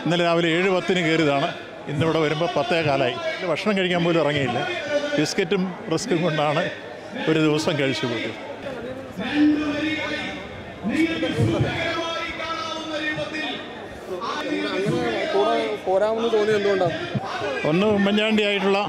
ഇന്നലെ രാവിലെ ഏഴ് പത്തിന് കയറിയതാണ് ഇന്നിവിടെ വരുമ്പോൾ പത്തേ കാലായി ഭക്ഷണം കഴിക്കാൻ പോലും ഇറങ്ങിയില്ല ബിസ്ക്കറ്റും റിസ്ക്കും കൊണ്ടാണ് ഒരു ദിവസം കഴിച്ചു കൂട്ടി അങ്ങനെ കൂടെ പോരാമെന്ന് തോന്നി എന്തുകൊണ്ടാണ് ഒന്ന് ഉമ്മൻചാണ്ടി ആയിട്ടുള്ള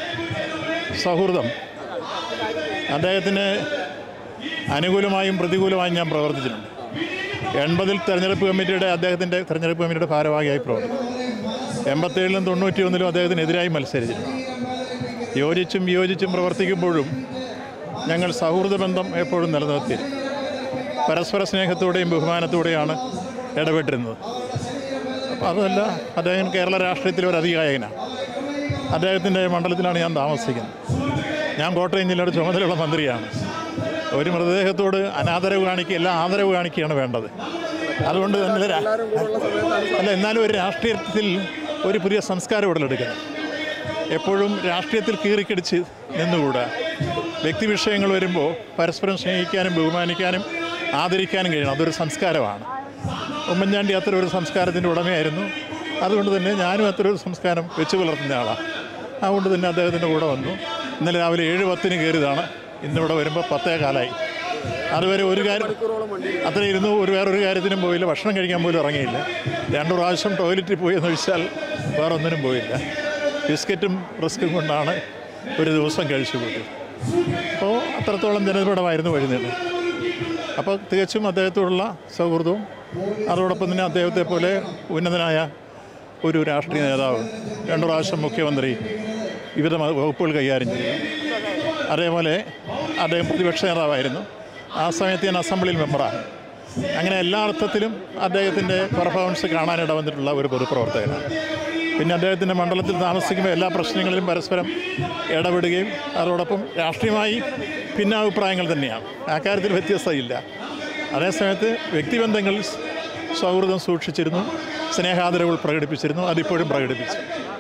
സൗഹൃദം അദ്ദേഹത്തിന് അനുകൂലമായും പ്രതികൂലമായും ഞാൻ പ്രവർത്തിച്ചിട്ടുണ്ട് എൺപതിൽ തെരഞ്ഞെടുപ്പ് കമ്മിറ്റിയുടെ അദ്ദേഹത്തിൻ്റെ തെരഞ്ഞെടുപ്പ് കമ്മിറ്റിയുടെ ഭാരവാഹിയായി പ്രവർത്തിച്ചു എൺപത്തേഴിലും തൊണ്ണൂറ്റി ഒന്നിലും അദ്ദേഹത്തിനെതിരായി മത്സരിച്ചിട്ടുണ്ട് യോജിച്ചും വിയോജിച്ചും പ്രവർത്തിക്കുമ്പോഴും ഞങ്ങൾ സൗഹൃദ ബന്ധം എപ്പോഴും നിലനിർത്തി പരസ്പര സ്നേഹത്തോടെയും ബഹുമാനത്തോടെയാണ് ഇടപെട്ടിരുന്നത് അപ്പോൾ അതല്ല അദ്ദേഹം കേരള രാഷ്ട്രീയത്തിലെ ഒരു അധികായകനാണ് അദ്ദേഹത്തിൻ്റെ മണ്ഡലത്തിലാണ് ഞാൻ താമസിക്കുന്നത് ഞാൻ കോട്ടയം ജില്ലയുടെ ചുമതലയുള്ള മന്ത്രിയാണ് ഒരു മൃതദേഹത്തോട് അനാദരവ് കാണിക്കുകയല്ല ആദരവ് കാണിക്കുകയാണ് വേണ്ടത് അതുകൊണ്ട് തന്നെ രാ- എല്ലാവരും കൂടെ ഉള്ള സമയത്താണ് അല്ല എന്നാലും ഒരു രാഷ്ട്രീയത്തിൽ ഒരു പുതിയ സംസ്കാരം ഉടലെടുക്കണം എപ്പോഴും രാഷ്ട്രീയത്തിൽ കീറിക്കടിച്ച് നിന്നുകൂടാ വ്യക്തിവിഷയങ്ങൾ വരുമ്പോൾ പരസ്പരം സ്നേഹിക്കാനും ബഹുമാനിക്കാനും ആദരിക്കാനും കഴിയണം അതൊരു സംസ്കാരമാണ് ഉമ്മൻചാണ്ടി അത്തരം ഒരു സംസ്കാരത്തിൻ്റെ ഉടമയായിരുന്നു അതുകൊണ്ട് തന്നെ ഞാനും അത്തരം ഒരു സംസ്കാരം വെച്ച് പുലർത്തുന്ന ആളാണ് അതുകൊണ്ട് തന്നെ അദ്ദേഹത്തിൻ്റെ കൂടെ വന്നു ഇന്നലെ രാവിലെ ഏഴ് പത്തിന് കയറിയതാണ് ഇന്നിവിടെ വരുമ്പോൾ പത്തേ കാലായി അതുവരെ ഒരു കാര്യം മണിക്കൂറോളം വണ്ടി അത്ര ഇരുന്നു ഒരു വേറൊരു കാര്യത്തിനും പോയില്ല ഭക്ഷണം കഴിക്കാൻ പോലും ഇറങ്ങിയില്ല രണ്ട് പ്രാവശ്യം ടോയ്ലറ്റിൽ പോയി എന്ന് വെച്ചാൽ വേറെ ഒന്നിനും പോയില്ല ബിസ്ക്കറ്റും റിസ്ക്കും കൊണ്ടാണ് ഒരു ദിവസം കഴിച്ചു കൂട്ടി അപ്പോൾ അത്രത്തോളം ജനപടമായിരുന്നു വഴിനീളം അപ്പോൾ തികച്ചും അദ്ദേഹത്തോടുള്ള സൗഹൃദവും അതോടൊപ്പം തന്നെ അദ്ദേഹത്തെ പോലെ ഉന്നതനായ ഒരു രാഷ്ട്രീയ നേതാവ് രണ്ടു പ്രാവശ്യം മുഖ്യമന്ത്രി വിവിധ മ- വകുപ്പുകൾ കൈകാര്യം ചെയ്തു അതേപോലെ അദ്ദേഹം പ്രതിപക്ഷ നേതാവായിരുന്നു ആ സമയത്ത് ഞാൻ അസംബ്ലിയിൽ മെമ്പറാണ് അങ്ങനെ എല്ലാ അർത്ഥത്തിലും അദ്ദേഹത്തിൻ്റെ പെർഫോമൻസ് കാണാനിട വന്നിട്ടുള്ള ഒരു പൊതുപ്രവർത്തകനാണ് പിന്നെ അദ്ദേഹത്തിൻ്റെ മണ്ഡലത്തിൽ താമസിക്കുമ്പോൾ എല്ലാ പ്രശ്നങ്ങളിലും പരസ്പരം ഇടപെടുകയും അതോടൊപ്പം രാഷ്ട്രീയമായി ഭിന്നാഭിപ്രായങ്ങൾ തന്നെയാണ് ആ കാര്യത്തിൽ വ്യത്യസ്തയില്ല അതേസമയത്ത് വ്യക്തിബന്ധങ്ങളിൽ സൗഹൃദം സൂക്ഷിച്ചിരുന്നു സ്നേഹാദരവുകൾ പ്രകടിപ്പിച്ചിരുന്നു അതിപ്പോഴും പ്രകടിപ്പിച്ചു